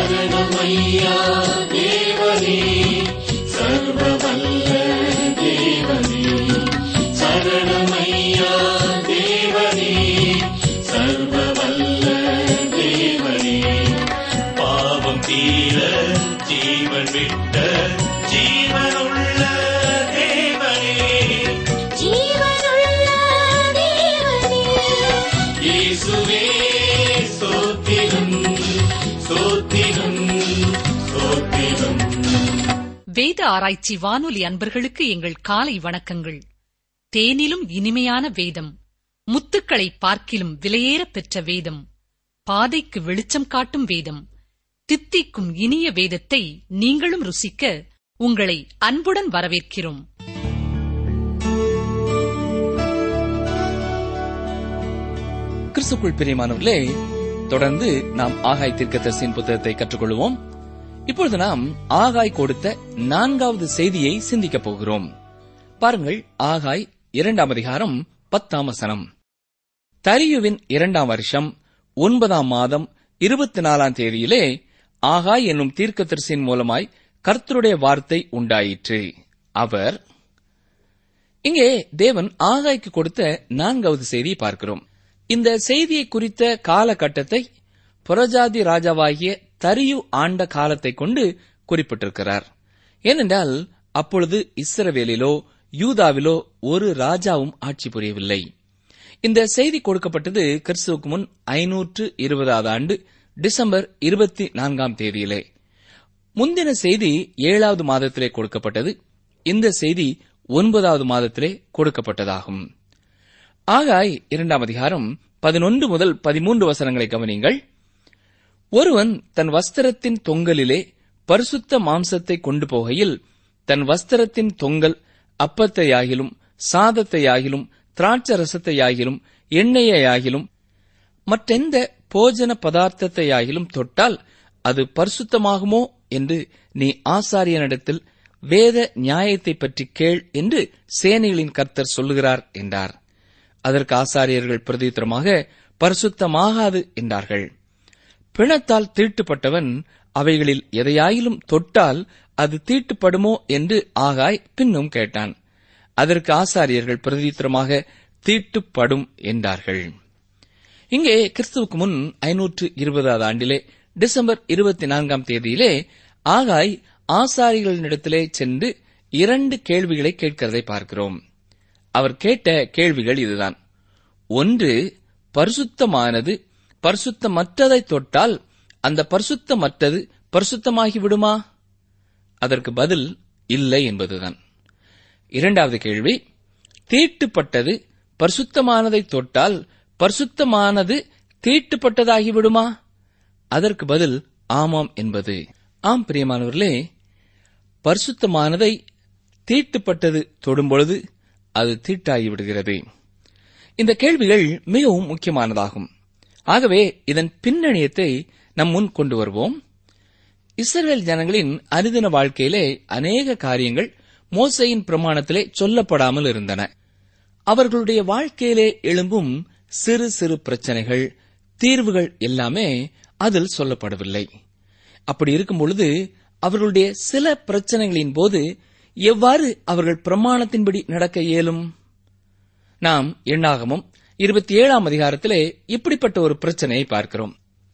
சரணமையா தேவனே சர்வவல்ல தேவனே சரணமையா தேவனே சர்வவல்ல தேவனே பாவம் தீர ஜீவன் விட்ட ஜீவனுள்ள தேவனே ஜீவனுள்ள தேவனே இயேசுவே ஸ்தோத்திரம் ஸ்தோத்திரம் ஸ்தோத்திரம் வேத ஆராய்ச்சி வானொலி அன்பர்களுக்கு எங்கள் காலை வணக்கங்கள் தேனிலும் இனிமையான வேதம் முத்துக்களை பார்க்கிலும் விலையேறப் பெற்ற வேதம் பாதைக்கு வெளிச்சம் காட்டும் வேதம் தித்திக்கும் இனிய வேதத்தை நீங்களும் ருசிக்க உங்களை அன்புடன் வரவேற்கிறோம் கிறிஸ்துக்குள் பிரியமானவர்களே தொடர்ந்து நாம் ஆகாய் தீர்க்கதரிசியின் புத்தகத்தை கற்றுக்கொள்வோம் இப்பொழுது நாம் ஆகாய் கொடுத்த நான்காவது செய்தியை சிந்திக்கப் போகிறோம் பாருங்கள் ஆகாய் இரண்டாம் அதிகாரம் பத்தாம் வசனம் தரியுவின் இரண்டாம் வருஷம் ஒன்பதாம் மாதம் இருபத்தி நாலாம் தேதியிலே ஆகாய் என்னும் தீர்க்கதரிசியின் மூலமாய் கர்த்தருடைய வார்த்தை உண்டாயிற்று அவர் இங்கே தேவன் ஆகாய்க்கு கொடுத்த நான்காவது செய்தியை பார்க்கிறோம் இந்த செய்தியை குறித்த காலகட்டத்தை புறஜாதி ராஜாவாகிய தரியு ஆண்ட காலத்தை கொண்டு குறிப்பிட்டிருக்கிறார் ஏனென்றால் அப்பொழுது இஸ்ரவேலிலோ யூதாவிலோ ஒரு ராஜாவும் ஆட்சி புரியவில்லை இந்த செய்தி கொடுக்கப்பட்டது கிறிஸ்துவுக்கு முன் ஐநூற்று இருபதாவது ஆண்டு டிசம்பர் இருபத்தி நான்காம் தேதியிலே முந்தின செய்தி ஏழாவது மாதத்திலே கொடுக்கப்பட்டது இந்த செய்தி ஒன்பதாவது மாதத்திலே கொடுக்கப்பட்டதாகும் ஆகாய் இரண்டாம் அதிகாரம் பதினொன்று முதல் பதிமூன்று வசனங்களை கவனிங்கள் ஒருவன் தன் வஸ்திரத்தின் தொங்கலிலே பரிசுத்த மாம்சத்தை கொண்டு போகையில் தன் வஸ்திரத்தின் தொங்கல் அப்பத்தையாகிலும் சாதத்தையாகிலும் திராட்ச ரசத்தையாகிலும் எண்ணெயையாகிலும் மற்றெந்த போஜன பதார்த்தத்தையாகிலும் தொட்டால் அது பரிசுத்தமாகுமோ என்று நீ ஆசாரியனிடத்தில் வேத நியாயத்தை பற்றி கேள் என்று சேனைகளின் கர்த்தர் சொல்லுகிறார் என்றார் அதற்கு ஆசாரியர்கள் பிரதித்திரமாக பரிசுத்தமாகாது என்றார்கள் பிணத்தால் தீட்டுப்பட்டவன் அவைகளில் எதையாயிலும் தொட்டால் அது தீட்டுப்படுமோ என்று ஆகாய் பின்னும் கேட்டான் அதற்கு ஆசாரியர்கள் பிரதித்திரமாக தீட்டுப்படும் என்றார்கள் இங்கே கிறிஸ்துவுக்கு முன் ஐநூற்று இருபதாவது ஆண்டிலே டிசம்பர் இருபத்தி நான்காம் தேதியிலே ஆகாய் ஆசாரிகளிடத்திலே சென்று இரண்டு கேள்விகளை கேட்கிறதை பார்க்கிறோம் அவர் கேட்ட கேள்விகள் இதுதான் ஒன்று பரிசுத்தமானது பரிசுத்தமற்றதை தொட்டால் அந்த பரிசுத்தமற்றது பரிசுத்தமாகி விடுமா அதற்கு பதில் இல்லை என்பதுதான் இரண்டாவது கேள்வி தீட்டுப்பட்டது பரிசுத்தமானதை தொட்டால் பரிசுத்தமானது தீட்டுப்பட்டதாகி விடுமா அதற்கு பதில் ஆமாம் என்பது ஆம் பிரியமானவர்களே பரிசுத்தமானதை தீட்டுப்பட்டது தொடும்பொழுது அது தீட்டாகி விடுகிறது இந்த கேள்விகள் மிகவும் முக்கியமானதாகும் ஆகவே இதன் பின்னணியத்தை நம் முன் கொண்டு வருவோம் இஸ்ரேல் ஜனங்களின் அனுதின வாழ்க்கையிலே அநேக காரியங்கள் மோசையின் பிரமாணத்திலே சொல்லப்படாமல் இருந்தன அவர்களுடைய வாழ்க்கையிலே எழும்பும் சிறு சிறு பிரச்சனைகள் தீர்வுகள் எல்லாமே அதில் சொல்லப்படவில்லை அப்படி இருக்கும் பொழுது அவர்களுடைய சில பிரச்சனைகளின் போது எவ்வாறு அவர்கள் பிரமாணத்தின்படி நடக்க இயலும் நாம் எண்ணாகமும் இருபத்தி ஏழாம் அதிகாரத்திலே இப்படிப்பட்ட ஒரு பிரச்சனையை பார்க்கிறோம்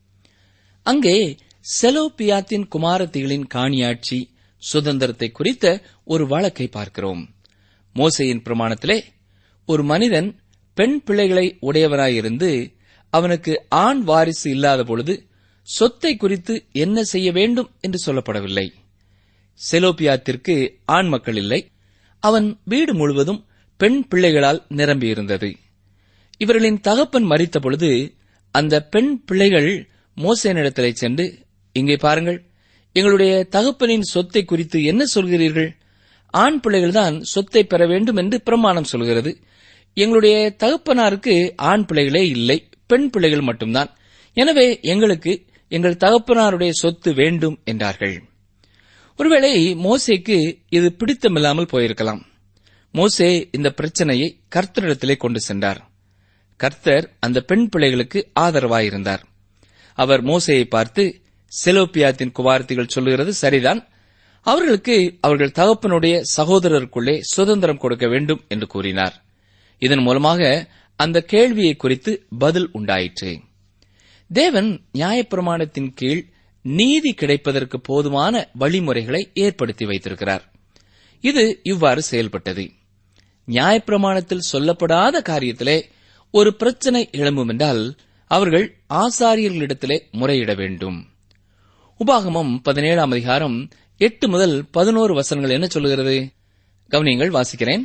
அங்கே செலோபியாத்தின் குமாரத்திகளின் காணியாட்சி சுதந்திரத்தை குறித்த ஒரு வழக்கை பார்க்கிறோம் மோசையின் பிரமாணத்திலே ஒரு மனிதன் பெண் பிள்ளைகளை உடையவராயிருந்து அவனுக்கு ஆண் வாரிசு இல்லாத பொழுது சொத்தை குறித்து என்ன செய்ய வேண்டும் என்று சொல்லப்படவில்லை செலோபியாத்திற்கு ஆண் மக்கள் இல்லை அவன் வீடு முழுவதும் பெண் பிள்ளைகளால் நிரம்பியிருந்தது இவர்களின் தகப்பன் மறித்த பொழுது அந்த பெண் பிள்ளைகள் மோசேனிடத்திலே சென்று இங்கே பாருங்கள் எங்களுடைய தகப்பனின் சொத்தை குறித்து என்ன சொல்கிறீர்கள் ஆண் பிள்ளைகள்தான் சொத்தை பெற வேண்டும் என்று பிரமாணம் சொல்கிறது எங்களுடைய தகப்பனாருக்கு ஆண் பிள்ளைகளே இல்லை பெண் பிள்ளைகள் மட்டும்தான் எனவே எங்களுக்கு எங்கள் தகப்பனாருடைய சொத்து வேண்டும் என்றார்கள் ஒருவேளை மோசேக்கு இது பிடித்தமில்லாமல் போயிருக்கலாம் மோசே இந்த பிரச்சனையை கர்த்தரிடத்திலே கொண்டு சென்றார் கர்த்தர் அந்த பெண் பிள்ளைகளுக்கு ஆதரவாயிருந்தார் அவர் மோசேயை பார்த்து செலோப்பியாத்தின் குவார்த்திகள் சொல்லுகிறது சரிதான் அவர்களுக்கு அவர்கள் தகப்பனுடைய சகோதரருக்குள்ளே சுதந்திரம் கொடுக்க வேண்டும் என்று கூறினார் இதன் மூலமாக அந்த கேள்வியை குறித்து பதில் உண்டாயிற்று தேவன் நியாயப்பிரமாணத்தின் கீழ் நீதி கிடைப்பதற்கு போதுமான வழிமுறைகளை ஏற்படுத்தி வைத்திருக்கிறார் இது இவ்வாறு செயல்பட்டது நியாயப்பிரமாணத்தில் சொல்லப்படாத காரியத்திலே ஒரு பிரச்சனை எழும்பும் என்றால் அவர்கள் ஆசாரியர்களிடத்திலே முறையிட வேண்டும் உபாகமம் பதினேழாம் அதிகாரம் எட்டு முதல் பதினோரு வசனங்கள் என்ன சொல்லுகிறது கவனியங்கள் வாசிக்கிறேன்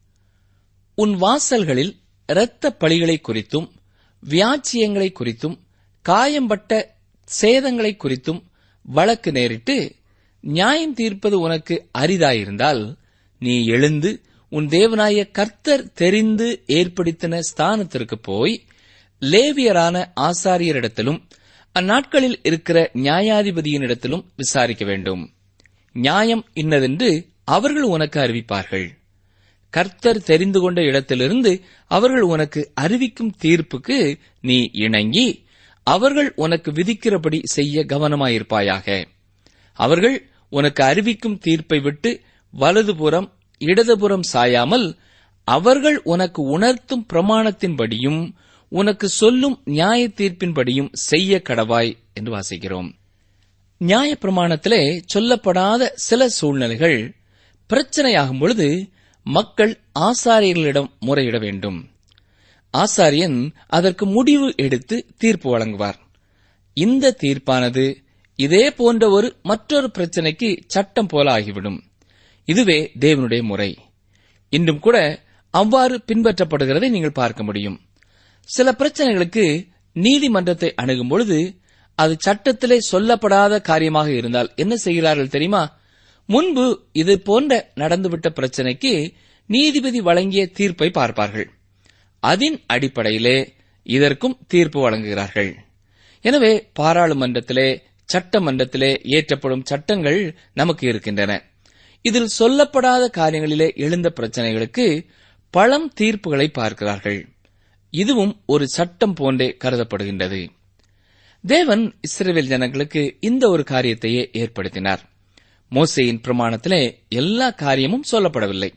உன் வாசல்களில் இரத்த பழிகளை குறித்தும் வியாச்சியங்களை குறித்தும் காயம்பட்ட சேதங்களை குறித்தும் வழக்கு நேரிட்டு நியாயம் தீர்ப்பது உனக்கு அரிதாயிருந்தால் நீ எழுந்து உன் தேவனாய கர்த்தர் தெரிந்து ஏற்படுத்தின ஸ்தானத்திற்கு போய் லேவியரான ஆசாரியரிடத்திலும் அந்நாட்களில் இருக்கிற நியாயாதிபதியினிடத்திலும் விசாரிக்க வேண்டும் நியாயம் இன்னதென்று அவர்கள் உனக்கு அறிவிப்பார்கள் கர்த்தர் தெரிந்து கொண்ட இடத்திலிருந்து அவர்கள் உனக்கு அறிவிக்கும் தீர்ப்புக்கு நீ இணங்கி அவர்கள் உனக்கு விதிக்கிறபடி செய்ய கவனமாயிருப்பாயாக அவர்கள் உனக்கு அறிவிக்கும் தீர்ப்பை விட்டு வலதுபுறம் இடதுபுறம் சாயாமல் அவர்கள் உனக்கு உணர்த்தும் பிரமாணத்தின்படியும் உனக்கு சொல்லும் நியாய தீர்ப்பின்படியும் செய்ய கடவாய் என்று வாசிக்கிறோம் நியாய பிரமாணத்திலே சொல்லப்படாத சில சூழ்நிலைகள் பிரச்சனையாகும் பொழுது மக்கள் ஆசாரியர்களிடம் முறையிட வேண்டும் ஆசாரியன் அதற்கு முடிவு எடுத்து தீர்ப்பு வழங்குவார் இந்த தீர்ப்பானது இதே போன்ற ஒரு மற்றொரு பிரச்சனைக்கு சட்டம் போல ஆகிவிடும் இதுவே தேவனுடைய முறை இன்றும் கூட அவ்வாறு பின்பற்றப்படுகிறதை நீங்கள் பார்க்க முடியும் சில பிரச்சனைகளுக்கு நீதிமன்றத்தை அணுகும் பொழுது அது சட்டத்திலே சொல்லப்படாத காரியமாக இருந்தால் என்ன செய்கிறார்கள் தெரியுமா முன்பு இது போன்ற நடந்துவிட்ட பிரச்சனைக்கு நீதிபதி வழங்கிய தீர்ப்பை பார்ப்பார்கள் அதன் அடிப்படையிலே இதற்கும் தீர்ப்பு வழங்குகிறார்கள் எனவே பாராளுமன்றத்திலே சட்டமன்றத்திலே இயற்றப்படும் சட்டங்கள் நமக்கு இருக்கின்றன இதில் சொல்லப்படாத காரியங்களிலே எழுந்த பிரச்சனைகளுக்கு பழம் தீர்ப்புகளை பார்க்கிறார்கள் இதுவும் ஒரு சட்டம் போன்றே கருதப்படுகின்றது தேவன் இஸ்ரேல் ஜனங்களுக்கு இந்த ஒரு காரியத்தையே ஏற்படுத்தினார் மோசையின் பிரமாணத்திலே எல்லா காரியமும் சொல்லப்படவில்லை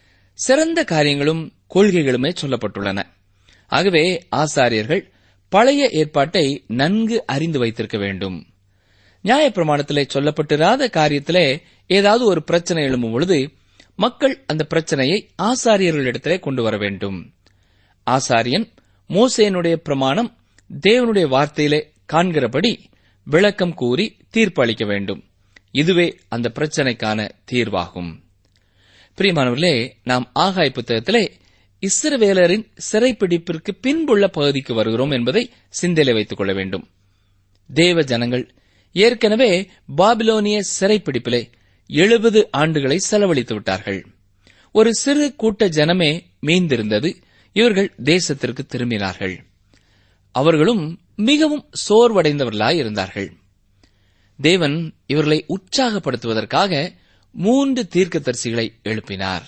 சிறந்த காரியங்களும் கொள்கைகளுமே சொல்லப்பட்டுள்ளன ஆகவே ஆசாரியர்கள் பழைய ஏற்பாட்டை நன்கு அறிந்து வைத்திருக்க வேண்டும் நியாயப்பிரமாணத்திலே சொல்லப்பட்டிராத காரியத்திலே ஏதாவது ஒரு பிரச்சனை எழும்பும் பொழுது மக்கள் அந்த பிரச்சனையை ஆசாரியர்களிடத்திலே கொண்டு வர வேண்டும் ஆசாரியன் மோசேனுடைய பிரமாணம் தேவனுடைய வார்த்தையிலே காண்கிறபடி விளக்கம் கூறி தீர்ப்பு அளிக்க வேண்டும் இதுவே அந்த பிரச்சனைக்கான தீர்வாகும் பிரியமானவர்களே நாம் ஆகாய் புத்தகத்திலே இஸ்ரவேலரின் சிறைப்பிடிப்பிற்கு பின்புள்ள பகுதிக்கு வருகிறோம் என்பதை சிந்தையிலே வைத்துக் கொள்ள வேண்டும் தேவ ஜனங்கள் ஏற்கனவே பாபிலோனிய சிறைப்பிடிப்பிலே எழுபது ஆண்டுகளை செலவழித்து விட்டார்கள் ஒரு சிறு கூட்ட ஜனமே மீந்திருந்தது இவர்கள் தேசத்திற்கு திரும்பினார்கள் அவர்களும் மிகவும் சோர்வடைந்தவர்களாய் இருந்தார்கள் தேவன் இவர்களை உற்சாகப்படுத்துவதற்காக மூன்று தீர்க்கதரிசிகளை எழுப்பினார்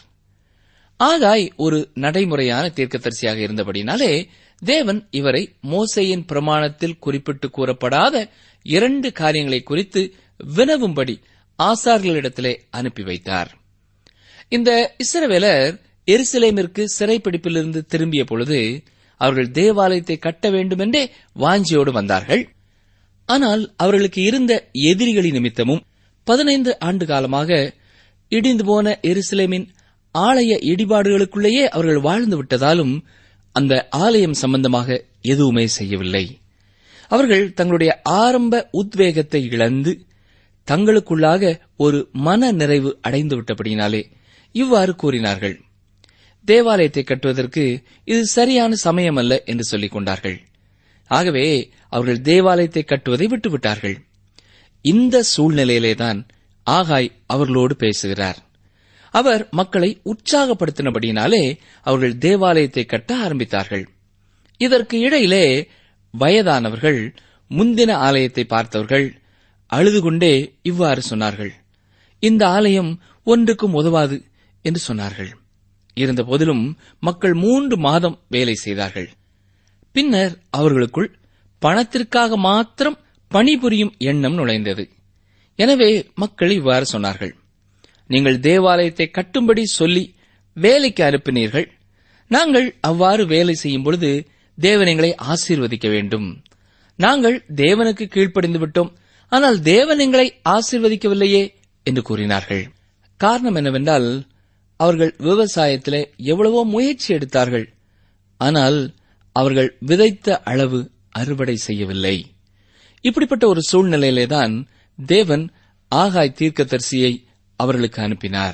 ஆகாய் ஒரு நடைமுறையான தீர்க்கதரிசியாக இருந்தபடினாலே தேவன் இவரை மோசையின் பிரமாணத்தில் குறிப்பிட்டு கூறப்படாத இரண்டு காரியங்களை குறித்து வினவும்படி ஆசார்களிடத்திலே அனுப்பி வைத்தார் இந்த இஸ்ரவேலர் எருசலேமிற்கு சிறைப்பிடிப்பிலிருந்து திரும்பிய பொழுது அவர்கள் தேவாலயத்தை கட்ட வேண்டுமென்றே வாஞ்சியோடு வந்தார்கள் ஆனால் அவர்களுக்கு இருந்த எதிரிகளின் நிமித்தமும் பதினைந்து ஆண்டு காலமாக இடிந்து போன எருசலேமின் ஆலய இடிபாடுகளுக்குள்ளேயே அவர்கள் வாழ்ந்து விட்டதாலும் அந்த ஆலயம் சம்பந்தமாக எதுவுமே செய்யவில்லை அவர்கள் தங்களுடைய ஆரம்ப உத்வேகத்தை இழந்து தங்களுக்குள்ளாக ஒரு மன நிறைவு அடைந்து விட்டபடினாலே இவ்வாறு கூறினார்கள் தேவாலயத்தை கட்டுவதற்கு இது சரியான சமயம் அல்ல என்று சொல்லிக் கொண்டார்கள் ஆகவே அவர்கள் தேவாலயத்தை கட்டுவதை விட்டுவிட்டார்கள் இந்த சூழ்நிலையிலேதான் ஆகாய் அவர்களோடு பேசுகிறார் அவர் மக்களை உற்சாகப்படுத்தினபடியினாலே அவர்கள் தேவாலயத்தை கட்ட ஆரம்பித்தார்கள் இதற்கு இடையிலே வயதானவர்கள் முந்தின ஆலயத்தை பார்த்தவர்கள் அழுது கொண்டே இவ்வாறு சொன்னார்கள் இந்த ஆலயம் ஒன்றுக்கும் உதவாது என்று சொன்னார்கள் இருந்த போதிலும் மக்கள் மூன்று மாதம் வேலை செய்தார்கள் பின்னர் அவர்களுக்குள் பணத்திற்காக மாத்திரம் பணிபுரியும் எண்ணம் நுழைந்தது எனவே மக்கள் இவ்வாறு சொன்னார்கள் நீங்கள் தேவாலயத்தை கட்டும்படி சொல்லி வேலைக்கு அனுப்பினீர்கள் நாங்கள் அவ்வாறு வேலை செய்யும் பொழுது தேவன் எங்களை ஆசீர்வதிக்க வேண்டும் நாங்கள் தேவனுக்கு கீழ்ப்படிந்து விட்டோம் ஆனால் தேவன் எங்களை ஆசீர்வதிக்கவில்லையே என்று கூறினார்கள் காரணம் என்னவென்றால் அவர்கள் விவசாயத்திலே எவ்வளவோ முயற்சி எடுத்தார்கள் ஆனால் அவர்கள் விதைத்த அளவு அறுவடை செய்யவில்லை இப்படிப்பட்ட ஒரு சூழ்நிலையிலேதான் தேவன் ஆகாய் தீர்க்கதரிசியை அவர்களுக்கு அனுப்பினார்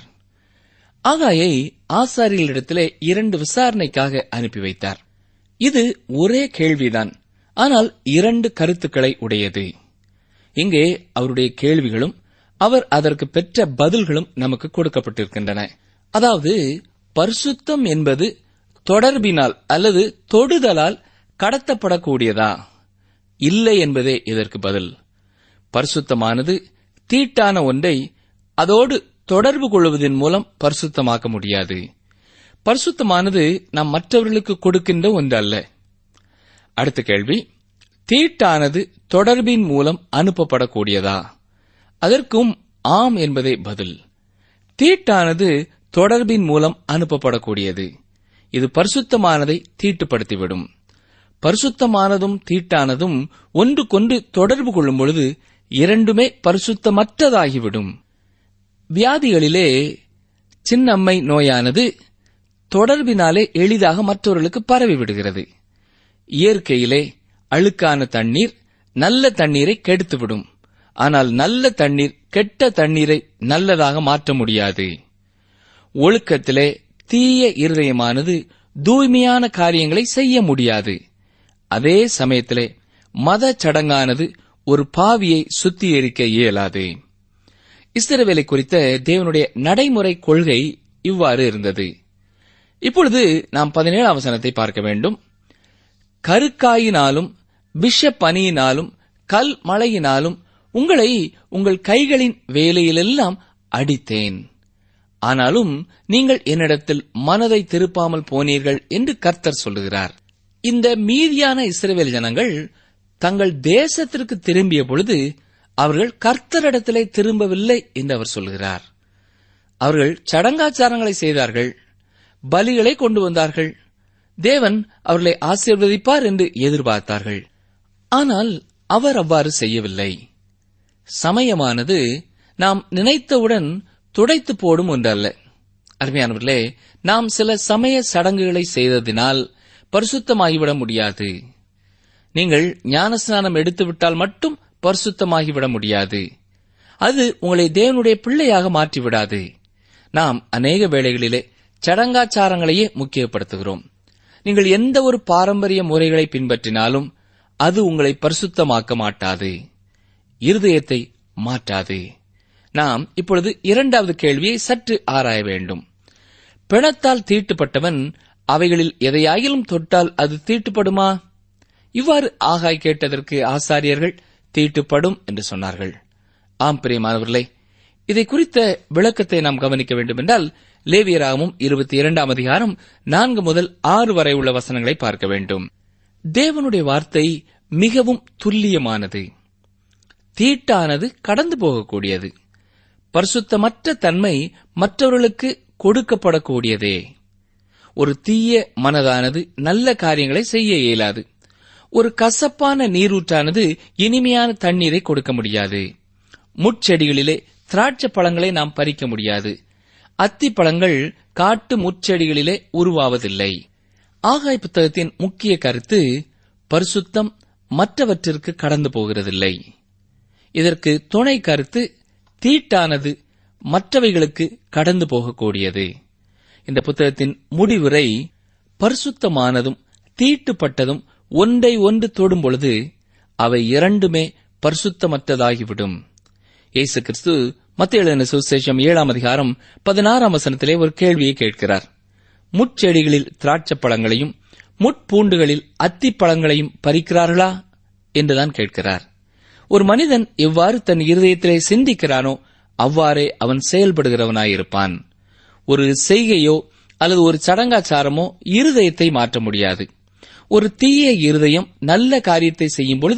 ஆகாயை ஆசாரியர்களிடத்திலே இரண்டு விசாரணைக்காக அனுப்பி வைத்தார் இது ஒரே கேள்விதான் ஆனால் இரண்டு கருத்துக்களை உடையது இங்கே அவருடைய கேள்விகளும் அவர் அதற்கு பெற்ற பதில்களும் நமக்கு கொடுக்கப்பட்டிருக்கின்றன அதாவது பரிசுத்தம் என்பது தொடர்பினால் அல்லது தொடுதலால் கடத்தப்படக்கூடியதா இல்லை என்பதே இதற்கு பதில் பரிசுத்தமானது தீட்டான ஒன்றை அதோடு தொடர்பு கொள்வதன் மூலம் பரிசுத்தமாக்க முடியாது பரிசுத்தமானது நாம் மற்றவர்களுக்கு கொடுக்கின்ற ஒன்று அல்ல அடுத்த கேள்வி தீட்டானது தொடர்பின் மூலம் அனுப்பப்படக்கூடியதா அதற்கும் ஆம் என்பதே பதில் தீட்டானது தொடர்பின் மூலம் அனுப்பப்படக்கூடியது இது பரிசுத்தமானதை தீட்டுப்படுத்திவிடும் பரிசுத்தமானதும் தீட்டானதும் ஒன்றுக்கொன்று தொடர்பு கொள்ளும் பொழுது இரண்டுமே பரிசுத்தமற்றதாகிவிடும் வியாதிகளிலே சின்னம்மை நோயானது தொடர்பினாலே எளிதாக மற்றவர்களுக்கு பரவி விடுகிறது இயற்கையிலே அழுக்கான தண்ணீர் நல்ல தண்ணீரை கெடுத்துவிடும் ஆனால் நல்ல தண்ணீர் கெட்ட தண்ணீரை நல்லதாக மாற்ற முடியாது ஒழுக்கத்திலே தீய இருதயமானது தூய்மையான காரியங்களை செய்ய முடியாது அதே சமயத்திலே மத சடங்கானது ஒரு பாவியை சுத்திகரிக்க இயலாது இஸ்ரவேலை குறித்த தேவனுடைய நடைமுறை கொள்கை இவ்வாறு இருந்தது இப்பொழுது நாம் பதினேழாம் வசனத்தை பார்க்க வேண்டும் கருக்காயினாலும் விஷ பனியினாலும் கல் மழையினாலும் உங்களை உங்கள் கைகளின் வேலையிலெல்லாம் அடித்தேன் ஆனாலும் நீங்கள் என்னிடத்தில் மனதை திருப்பாமல் போனீர்கள் என்று கர்த்தர் சொல்லுகிறார் இந்த மீதியான இஸ்ரவேல் ஜனங்கள் தங்கள் தேசத்திற்கு திரும்பிய பொழுது அவர்கள் கர்த்தரிடத்திலே திரும்பவில்லை என்று அவர் சொல்கிறார் அவர்கள் சடங்காச்சாரங்களை செய்தார்கள் பலிகளை கொண்டு வந்தார்கள் தேவன் அவர்களை ஆசீர்வதிப்பார் என்று எதிர்பார்த்தார்கள் ஆனால் அவர் அவ்வாறு செய்யவில்லை சமயமானது நாம் நினைத்தவுடன் துடைத்து போடும் ஒன்றல்ல அருமையானவர்களே நாம் சில சமய சடங்குகளை செய்ததினால் பரிசுத்தமாகிவிட முடியாது நீங்கள் ஞானஸ்நானம் எடுத்துவிட்டால் மட்டும் பரிசுத்தமாகிவிட முடியாது அது உங்களை தேவனுடைய பிள்ளையாக மாற்றிவிடாது நாம் அநேக வேளைகளிலே சடங்காச்சாரங்களையே முக்கியப்படுத்துகிறோம் நீங்கள் எந்த ஒரு பாரம்பரிய முறைகளை பின்பற்றினாலும் அது உங்களை பரிசுத்தமாக்க மாட்டாது இருதயத்தை மாற்றாது நாம் இப்பொழுது இரண்டாவது கேள்வியை சற்று ஆராய வேண்டும் பிணத்தால் தீட்டுப்பட்டவன் அவைகளில் எதையாயிலும் தொட்டால் அது தீட்டுப்படுமா இவ்வாறு ஆகாய் கேட்டதற்கு ஆசாரியர்கள் தீட்டுப்படும் என்று சொன்னார்கள் ஆம் பிரியமானவர்களே இதை குறித்த விளக்கத்தை நாம் கவனிக்க வேண்டும் என்றால் லேவியராகமும் இருபத்தி இரண்டாம் அதிகாரம் நான்கு முதல் ஆறு வரை உள்ள வசனங்களை பார்க்க வேண்டும் தேவனுடைய வார்த்தை மிகவும் துல்லியமானது தீட்டானது கடந்து போகக்கூடியது பரிசுத்தமற்ற தன்மை மற்றவர்களுக்கு கொடுக்கப்படக்கூடியதே ஒரு தீய மனதானது நல்ல காரியங்களை செய்ய இயலாது ஒரு கசப்பான நீரூற்றானது இனிமையான தண்ணீரை கொடுக்க முடியாது முட்செடிகளிலே திராட்சை பழங்களை நாம் பறிக்க முடியாது அத்தி பழங்கள் காட்டு முட்செடிகளிலே உருவாவதில்லை ஆகாய் புத்தகத்தின் முக்கிய கருத்து பரிசுத்தம் மற்றவற்றிற்கு கடந்து போகிறதில்லை இதற்கு துணை கருத்து தீட்டானது மற்றவைகளுக்கு கடந்து போகக்கூடியது இந்த புத்தகத்தின் முடிவுரை பரிசுத்தமானதும் தீட்டுப்பட்டதும் ஒன்றை ஒன்று தொடும் பொழுது அவை இரண்டுமே பரிசுத்தமற்றதாகிவிடும் இயேசு கிறிஸ்து மத்திய எழுதின சுசேஷம் ஏழாம் அதிகாரம் பதினாறாம் வசனத்திலே ஒரு கேள்வியை கேட்கிறார் முட்செடிகளில் திராட்சை பழங்களையும் முட்பூண்டுகளில் அத்திப் பழங்களையும் பறிக்கிறார்களா என்றுதான் கேட்கிறார் ஒரு மனிதன் எவ்வாறு தன் இருதயத்திலே சிந்திக்கிறானோ அவ்வாறே அவன் செயல்படுகிறவனாயிருப்பான் ஒரு செய்கையோ அல்லது ஒரு சடங்காச்சாரமோ இருதயத்தை மாற்ற முடியாது ஒரு தீய இருதயம் நல்ல காரியத்தை செய்யும் பொழுது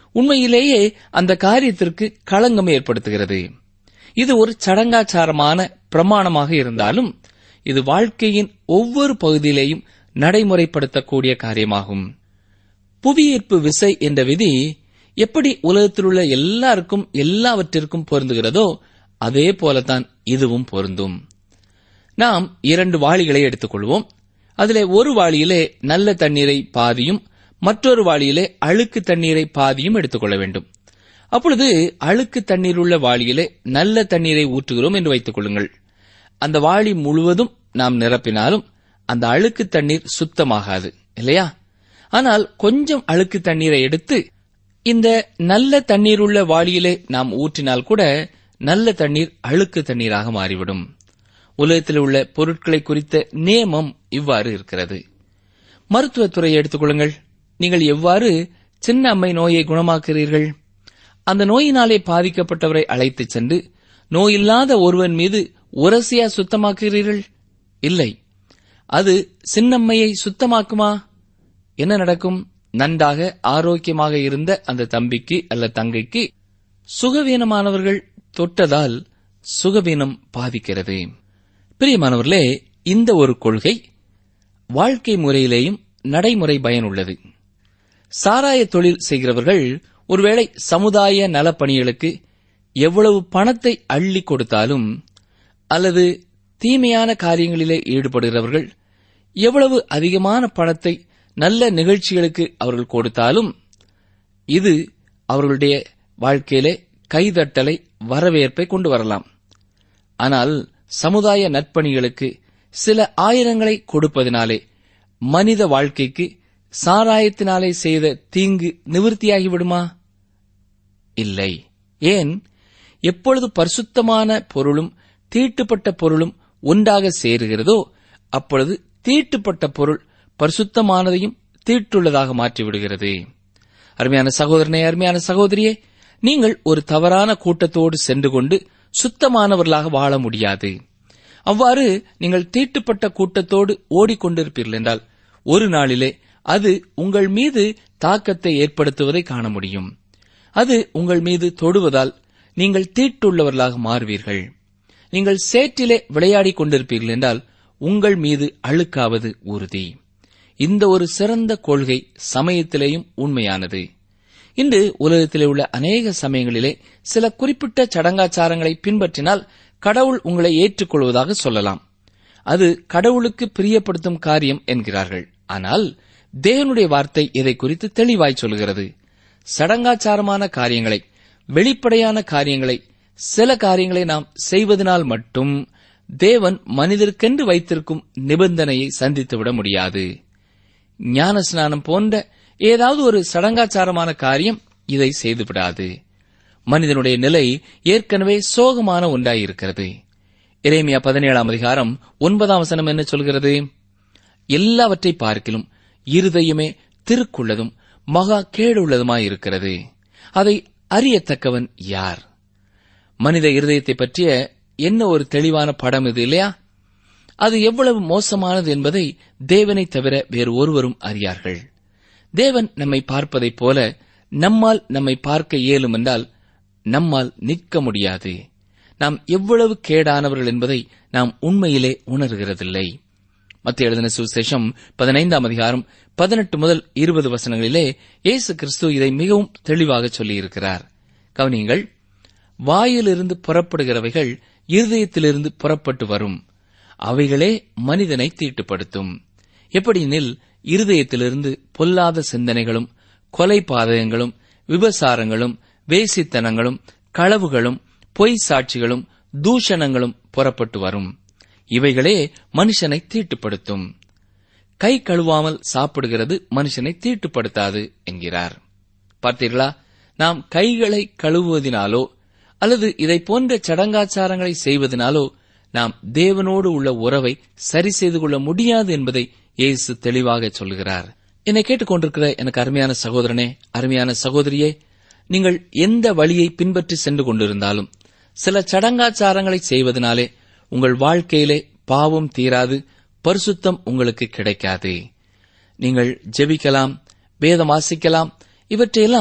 உண்மையிலேயே அந்த காரியத்திற்கு களங்கம் ஏற்படுத்துகிறது இது ஒரு சடங்காச்சாரமான பிரமாணமாக இருந்தாலும் இது வாழ்க்கையின் ஒவ்வொரு பகுதியிலேயும் நடைமுறைப்படுத்தக்கூடிய காரியமாகும் புவியீர்ப்பு விசை என்ற விதி எப்படி உலகத்திலுள்ள எல்லாருக்கும் எல்லாவற்றிற்கும் பொருந்துகிறதோ அதே போலத்தான் இதுவும் பொருந்தும் நாம் இரண்டு வாளிகளை எடுத்துக்கொள்வோம் அதிலே ஒரு வாளியிலே நல்ல தண்ணீரை பாதியும் மற்றொரு வாளியிலே அழுக்கு தண்ணீரை பாதியும் எடுத்துக்கொள்ள வேண்டும் அப்பொழுது அழுக்கு தண்ணீர் உள்ள வாளியிலே நல்ல தண்ணீரை ஊற்றுகிறோம் என்று வைத்துக் கொள்ளுங்கள் அந்த வாளி முழுவதும் நாம் நிரப்பினாலும் அந்த அழுக்கு தண்ணீர் சுத்தமாகாது இல்லையா ஆனால் கொஞ்சம் அழுக்கு தண்ணீரை எடுத்து இந்த நல்ல தண்ணீர் உள்ள வாளியிலே நாம் ஊற்றினால் கூட நல்ல தண்ணீர் அழுக்கு தண்ணீராக மாறிவிடும் உலகத்தில் உள்ள பொருட்களை குறித்த நியமம் இவ்வாறு இருக்கிறது மருத்துவத்துறையை எடுத்துக்கொள்ளுங்கள் நீங்கள் எவ்வாறு சின்ன அம்மை நோயை குணமாக்குகிறீர்கள் அந்த நோயினாலே பாதிக்கப்பட்டவரை அழைத்துச் சென்று நோயில்லாத ஒருவன் மீது உரசியா சுத்தமாக்குகிறீர்கள் இல்லை அது சின்னம்மையை சுத்தமாக்குமா என்ன நடக்கும் நன்றாக ஆரோக்கியமாக இருந்த அந்த தம்பிக்கு அல்ல தங்கைக்கு சுகவீனமானவர்கள் தொட்டதால் சுகவீனம் பாதிக்கிறது பிரியமானவர்களே இந்த ஒரு கொள்கை வாழ்க்கை முறையிலேயும் நடைமுறை பயனுள்ளது சாராய தொழில் செய்கிறவர்கள் ஒருவேளை சமுதாய நலப்பணிகளுக்கு எவ்வளவு பணத்தை அள்ளி கொடுத்தாலும் அல்லது தீமையான காரியங்களிலே ஈடுபடுகிறவர்கள் எவ்வளவு அதிகமான பணத்தை நல்ல நிகழ்ச்சிகளுக்கு அவர்கள் கொடுத்தாலும் இது அவர்களுடைய வாழ்க்கையிலே கைதட்டலை வரவேற்பை கொண்டு வரலாம் ஆனால் சமுதாய நற்பணிகளுக்கு சில ஆயிரங்களை கொடுப்பதினாலே மனித வாழ்க்கைக்கு சாராயத்தினாலே செய்த தீங்கு நிவர்த்தியாகிவிடுமா இல்லை ஏன் எப்பொழுது பரிசுத்தமான பொருளும் தீட்டுப்பட்ட பொருளும் ஒன்றாக சேருகிறதோ அப்பொழுது தீட்டுப்பட்ட பொருள் பரிசுத்தமானதையும் தீட்டுள்ளதாக மாற்றிவிடுகிறது அருமையான சகோதரனே அருமையான சகோதரியே நீங்கள் ஒரு தவறான கூட்டத்தோடு சென்று கொண்டு சுத்தமானவர்களாக வாழ முடியாது அவ்வாறு நீங்கள் தீட்டுப்பட்ட கூட்டத்தோடு ஓடிக்கொண்டிருப்பீர்கள் என்றால் ஒரு நாளிலே அது உங்கள் மீது தாக்கத்தை ஏற்படுத்துவதை காண முடியும் அது உங்கள் மீது தொடுவதால் நீங்கள் தீட்டுள்ளவர்களாக மாறுவீர்கள் நீங்கள் சேற்றிலே விளையாடிக் கொண்டிருப்பீர்கள் என்றால் உங்கள் மீது அழுக்காவது உறுதி இந்த ஒரு சிறந்த கொள்கை சமயத்திலேயும் உண்மையானது இன்று உலகத்திலே உள்ள அநேக சமயங்களிலே சில குறிப்பிட்ட சடங்காச்சாரங்களை பின்பற்றினால் கடவுள் உங்களை ஏற்றுக்கொள்வதாக சொல்லலாம் அது கடவுளுக்கு பிரியப்படுத்தும் காரியம் என்கிறார்கள் ஆனால் தேவனுடைய வார்த்தை இதை குறித்து தெளிவாய் சொல்கிறது சடங்காச்சாரமான காரியங்களை வெளிப்படையான காரியங்களை சில காரியங்களை நாம் செய்வதனால் மட்டும் தேவன் மனிதருக்கென்று வைத்திருக்கும் நிபந்தனையை சந்தித்துவிட முடியாது ஞான ஸ்நானம் போன்ற ஏதாவது ஒரு சடங்காச்சாரமான காரியம் இதை செய்துவிடாது மனிதனுடைய நிலை ஏற்கனவே சோகமான ஒன்றாயிருக்கிறது இறைமையா பதினேழாம் அதிகாரம் ஒன்பதாம் வசனம் என்ன சொல்கிறது எல்லாவற்றை பார்க்கிலும் இருதயமே திருக்குள்ளதும் மகா கேடுள்ளதுமாயிருக்கிறது அதை அறியத்தக்கவன் யார் மனித இருதயத்தை பற்றிய என்ன ஒரு தெளிவான படம் இது இல்லையா அது எவ்வளவு மோசமானது என்பதை தேவனை தவிர வேறு ஒருவரும் அறியார்கள் தேவன் நம்மை பார்ப்பதைப் போல நம்மால் நம்மை பார்க்க இயலும் என்றால் நம்மால் நிற்க முடியாது நாம் எவ்வளவு கேடானவர்கள் என்பதை நாம் உண்மையிலே உணர்கிறதில்லை மத்திய எழுதின சுவிசேஷம் பதினைந்தாம் அதிகாரம் பதினெட்டு முதல் இருபது வசனங்களிலே இயேசு கிறிஸ்து இதை மிகவும் தெளிவாக சொல்லியிருக்கிறார் கவனியுங்கள் வாயிலிருந்து புறப்படுகிறவைகள் இருதயத்திலிருந்து புறப்பட்டு வரும் அவைகளே மனிதனை தீட்டுப்படுத்தும் எப்படியெனில் இருதயத்திலிருந்து பொல்லாத சிந்தனைகளும் கொலை பாதகங்களும் விபசாரங்களும் வேசித்தனங்களும் களவுகளும் பொய் சாட்சிகளும் தூஷணங்களும் புறப்பட்டு வரும் இவைகளே மனுஷனை தீட்டுப்படுத்தும் கை கழுவாமல் சாப்பிடுகிறது மனுஷனை தீட்டுப்படுத்தாது என்கிறார் பார்த்தீர்களா நாம் கைகளை கழுவுவதினாலோ அல்லது இதை போன்ற சடங்காச்சாரங்களை செய்வதனாலோ நாம் தேவனோடு உள்ள உறவை சரி செய்து கொள்ள முடியாது என்பதை இயேசு தெளிவாக சொல்கிறார் என்னை கேட்டுக்கொண்டிருக்கிற எனக்கு அருமையான சகோதரனே அருமையான சகோதரியே நீங்கள் எந்த வழியை பின்பற்றி சென்று கொண்டிருந்தாலும் சில சடங்காச்சாரங்களை செய்வதனாலே உங்கள் வாழ்க்கையிலே பாவம் தீராது பரிசுத்தம் உங்களுக்கு கிடைக்காது நீங்கள் ஜெபிக்கலாம் வேதம் வாசிக்கலாம் இவற்றையெல்லாம்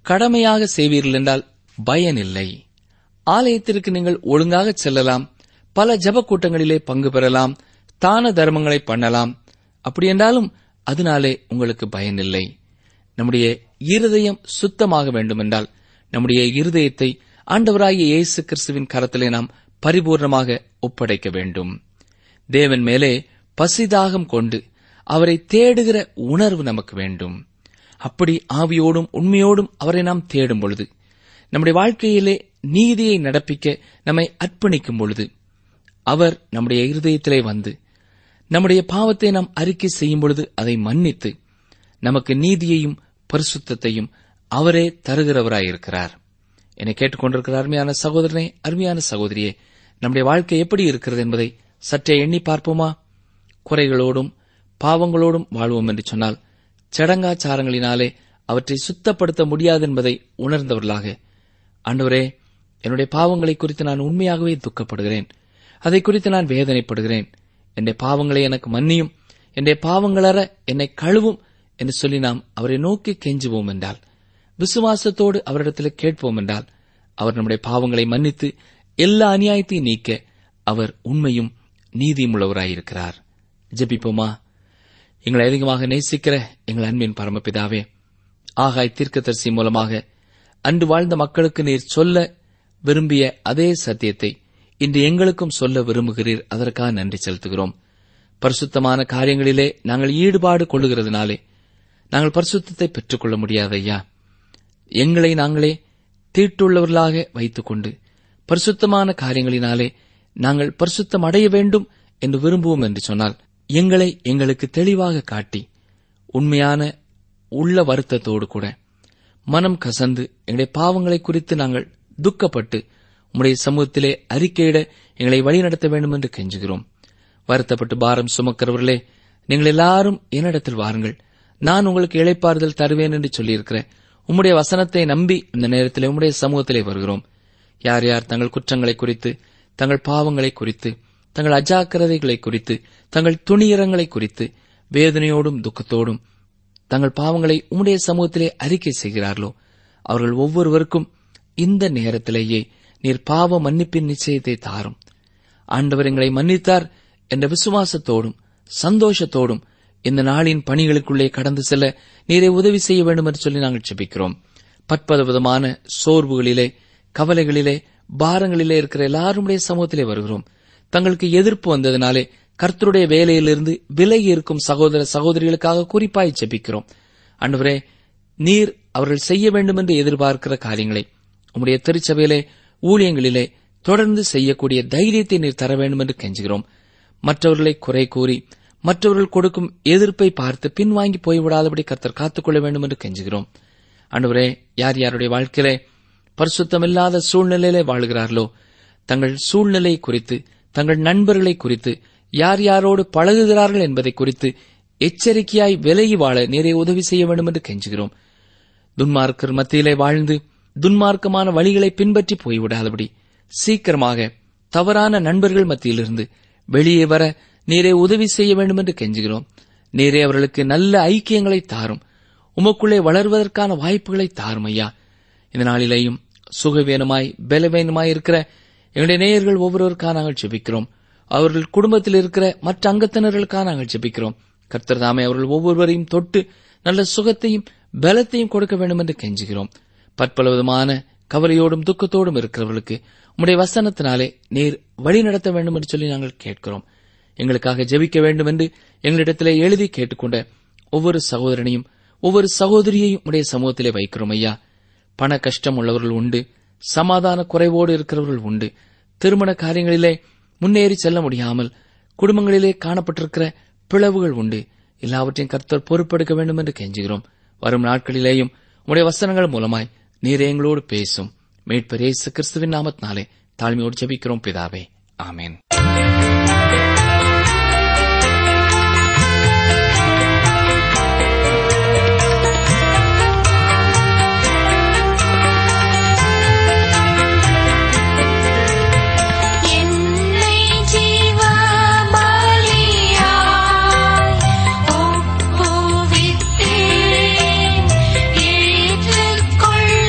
கடமையாக செய்வீர்கள் என்றால் பயனில்லை ஆலயத்திற்கு நீங்கள் ஒழுங்காக செல்லலாம் பல ஜப கூட்டங்களிலே பங்கு பெறலாம் தான தர்மங்களை பண்ணலாம் அப்படி என்றாலும் அதனாலே உங்களுக்கு பயனில்லை நம்முடைய இருதயம் சுத்தமாக வேண்டுமென்றால் நம்முடைய இருதயத்தை ஆண்டவராகிய இயேசு கிறிஸ்துவின் கரத்திலே நாம் பரிபூர்ணமாக ஒப்படைக்க வேண்டும் தேவன் மேலே பசிதாகம் கொண்டு அவரை தேடுகிற உணர்வு நமக்கு வேண்டும் அப்படி ஆவியோடும் உண்மையோடும் அவரை நாம் தேடும் பொழுது நம்முடைய வாழ்க்கையிலே நீதியை நடப்பிக்க நம்மை அர்ப்பணிக்கும் பொழுது அவர் நம்முடைய இருதயத்திலே வந்து நம்முடைய பாவத்தை நாம் அறிக்கை செய்யும் பொழுது அதை மன்னித்து நமக்கு நீதியையும் பரிசுத்தத்தையும் அவரே தருகிறவராயிருக்கிறார் என்னை கேட்டுக்கொண்டிருக்கிற அருமையான சகோதரனே அருமையான சகோதரியே நம்முடைய வாழ்க்கை எப்படி இருக்கிறது என்பதை சற்றே எண்ணி பார்ப்போமா குறைகளோடும் பாவங்களோடும் வாழ்வோம் என்று சொன்னால் சடங்காச்சாரங்களினாலே அவற்றை சுத்தப்படுத்த முடியாது என்பதை உணர்ந்தவர்களாக ஆண்டவரே என்னுடைய பாவங்களை குறித்து நான் உண்மையாகவே துக்கப்படுகிறேன் அதை குறித்து நான் வேதனைப்படுகிறேன் என்னுடைய பாவங்களை எனக்கு மன்னியும் என்னுடைய பாவங்களற என்னை கழுவும் என்று சொல்லி நாம் அவரை நோக்கி கெஞ்சுவோம் என்றால் விசுவாசத்தோடு அவரிடத்தில் கேட்போம் என்றால் அவர் நம்முடைய பாவங்களை மன்னித்து எல்லா அநியாயத்தையும் நீக்க அவர் உண்மையும் நீதியும் உள்ளவராயிருக்கிறார் ஜெபிப்போமா எங்களை அதிகமாக நேசிக்கிற எங்கள் அன்பின் பரமபிதாவே ஆகாய் தீர்க்கதரிசி மூலமாக அன்று வாழ்ந்த மக்களுக்கு நீர் சொல்ல விரும்பிய அதே சத்தியத்தை இன்று எங்களுக்கும் சொல்ல விரும்புகிறீர் அதற்காக நன்றி செலுத்துகிறோம் பரிசுத்தமான காரியங்களிலே நாங்கள் ஈடுபாடு கொள்ளுகிறதுனாலே நாங்கள் பரிசுத்தத்தை பெற்றுக்கொள்ள முடியாது ஐயா எங்களை நாங்களே தீட்டுள்ளவர்களாக வைத்துக்கொண்டு பரிசுத்தமான காரியங்களினாலே நாங்கள் பரிசுத்தம் அடைய வேண்டும் என்று விரும்புவோம் என்று சொன்னால் எங்களை எங்களுக்கு தெளிவாக காட்டி உண்மையான உள்ள வருத்தத்தோடு கூட மனம் கசந்து எங்களுடைய பாவங்களை குறித்து நாங்கள் துக்கப்பட்டு உம்முடைய சமூகத்திலே அறிக்கையிட எங்களை வழிநடத்த வேண்டும் என்று கெஞ்சுகிறோம் வருத்தப்பட்டு பாரம் சுமக்கிறவர்களே நீங்கள் எல்லாரும் என்னிடத்தில் வாருங்கள் நான் உங்களுக்கு இளைப்பாறுதல் தருவேன் என்று சொல்லியிருக்கிற உம்முடைய வசனத்தை நம்பி இந்த நேரத்தில் உம்முடைய சமூகத்திலே வருகிறோம் யார் யார் தங்கள் குற்றங்களை குறித்து தங்கள் பாவங்களை குறித்து தங்கள் அஜாக்கிரதைகளை குறித்து தங்கள் துணியரங்களை குறித்து வேதனையோடும் துக்கத்தோடும் தங்கள் பாவங்களை உம்முடைய சமூகத்திலே அறிக்கை செய்கிறார்களோ அவர்கள் ஒவ்வொருவருக்கும் இந்த நேரத்திலேயே நீர் பாவ மன்னிப்பின் நிச்சயத்தை தாரும் ஆண்டவர் எங்களை மன்னித்தார் என்ற விசுவாசத்தோடும் சந்தோஷத்தோடும் இந்த நாளின் பணிகளுக்குள்ளே கடந்து செல்ல நீரை உதவி செய்ய வேண்டும் என்று சொல்லி நாங்கள் ஜெபிக்கிறோம் பற்பல விதமான சோர்வுகளிலே கவலைகளிலே பாரங்களிலே இருக்கிற எல்லாருடைய சமூகத்திலே வருகிறோம் தங்களுக்கு எதிர்ப்பு வந்ததினாலே கர்த்தருடைய வேலையிலிருந்து விலகி இருக்கும் சகோதர சகோதரிகளுக்காக குறிப்பாய் ஜெபிக்கிறோம் அன்றுவரே நீர் அவர்கள் செய்ய வேண்டும் என்று எதிர்பார்க்கிற காரியங்களை உம்முடைய திருச்சபையிலே ஊழியங்களிலே தொடர்ந்து செய்யக்கூடிய தைரியத்தை நீர் தர வேண்டும் என்று கெஞ்சுகிறோம் மற்றவர்களை குறை கூறி மற்றவர்கள் கொடுக்கும் எதிர்ப்பை பார்த்து பின்வாங்கி போய்விடாதபடி கர்த்தர் காத்துக்கொள்ள வேண்டும் என்று கெஞ்சுகிறோம் அன்றுவரே யார் யாருடைய வாழ்க்கையிலே பரிசுத்தமில்லாத சூழ்நிலையிலே வாழ்கிறார்களோ தங்கள் சூழ்நிலை குறித்து தங்கள் நண்பர்களை குறித்து யார் யாரோடு பழகுகிறார்கள் என்பதை குறித்து எச்சரிக்கையாய் விலகி வாழ நீரை உதவி செய்ய வேண்டும் என்று கெஞ்சுகிறோம் துன்மார்க்கர் மத்தியிலே வாழ்ந்து துன்மார்க்கமான வழிகளை பின்பற்றி போய்விடாதபடி சீக்கிரமாக தவறான நண்பர்கள் மத்தியிலிருந்து வெளியே வர நீரே உதவி செய்ய வேண்டும் என்று கெஞ்சுகிறோம் நீரே அவர்களுக்கு நல்ல ஐக்கியங்களை தாரும் உமக்குள்ளே வளர்வதற்கான வாய்ப்புகளை தாரும் ஐயா இந்த நாளிலேயும் சுகவீனமாய் பலவீனமாய் இருக்கிற எங்களுடைய நேயர்கள் ஒவ்வொருவருக்காக நாங்கள் ஜெபிக்கிறோம் அவர்கள் குடும்பத்தில் இருக்கிற மற்ற அங்கத்தினர்களுக்காக நாங்கள் ஜெபிக்கிறோம் கர்த்தர் தாமே அவர்கள் ஒவ்வொருவரையும் தொட்டு நல்ல சுகத்தையும் பலத்தையும் கொடுக்க வேண்டும் என்று கெஞ்சுகிறோம் பற்பல விதமான கவலையோடும் துக்கத்தோடும் இருக்கிறவர்களுக்கு உம்முடைய வசனத்தினாலே நீர் வழி நடத்த வேண்டும் என்று சொல்லி நாங்கள் கேட்கிறோம் எங்களுக்காக ஜெபிக்க வேண்டும் என்று எங்களிடத்திலே எழுதி கேட்டுக்கொண்ட ஒவ்வொரு சகோதரனையும் ஒவ்வொரு சகோதரியையும் உடைய சமூகத்திலே வைக்கிறோம் ஐயா பண கஷ்டம் உள்ளவர்கள் உண்டு சமாதான குறைவோடு இருக்கிறவர்கள் உண்டு திருமண காரியங்களிலே முன்னேறி செல்ல முடியாமல் குடும்பங்களிலே காணப்பட்டிருக்கிற பிளவுகள் உண்டு எல்லாவற்றையும் கர்த்தர் பொறுப்பெடுக்க வேண்டும் என்று கெஞ்சுகிறோம் வரும் நாட்களிலேயும் உடைய வசனங்கள் மூலமாய் நீரே எங்களோடு பேசும் மீட்பர் இயேசு கிறிஸ்துவின் நாமத்தினாலே தாழ்மையோடு ஜெபிக்கிறோம் பிதாவே ஆமென் என்னை ஜீவ பலியாய் ஒப்புவித்தேன் ஏற்றுக்கொள்ளும்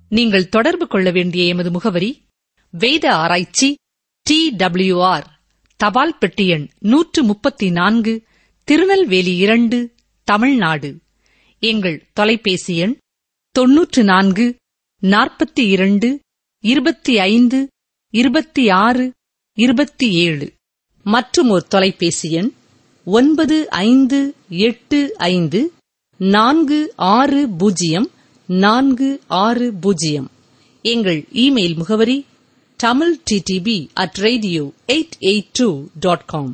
நீங்கள் தொடர்பு கொள்ள வேண்டிய எமது முகவரி வேத ஆராய்ச்சி டி ஆர் தபால் பெட்டி எண் நூற்று முப்பத்தி நான்கு திருநெல்வேலி இரண்டு தமிழ்நாடு எங்கள் தொலைபேசி எண் தொன்னூற்று நான்கு நாற்பத்தி இரண்டு இருபத்தி ஐந்து இருபத்தி ஆறு இருபத்தி ஏழு மற்றும் ஒரு தொலைபேசி எண் ஒன்பது ஐந்து எட்டு ஐந்து நான்கு ஆறு பூஜ்ஜியம் நான்கு ஆறு பூஜ்ஜியம் எங்கள் இமெயில் முகவரி Tamil DTP at radio eight eight two dot com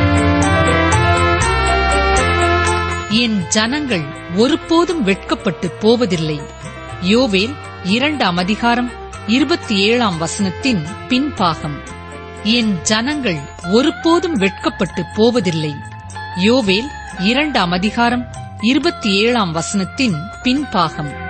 என் ஜனங்கள் ஒருபோதும் வெட்கப்பட்டு போவதில்லை யோவேல் இரண்டாம் அதிகாரம் இருபத்தி ஏழாம் வசனத்தின் பின்பாகம் என் ஜனங்கள் ஒருபோதும் வெட்கப்பட்டு போவதில்லை யோவேல் இரண்டாம் அதிகாரம் இருபத்தி ஏழாம் வசனத்தின் பின்பாகம்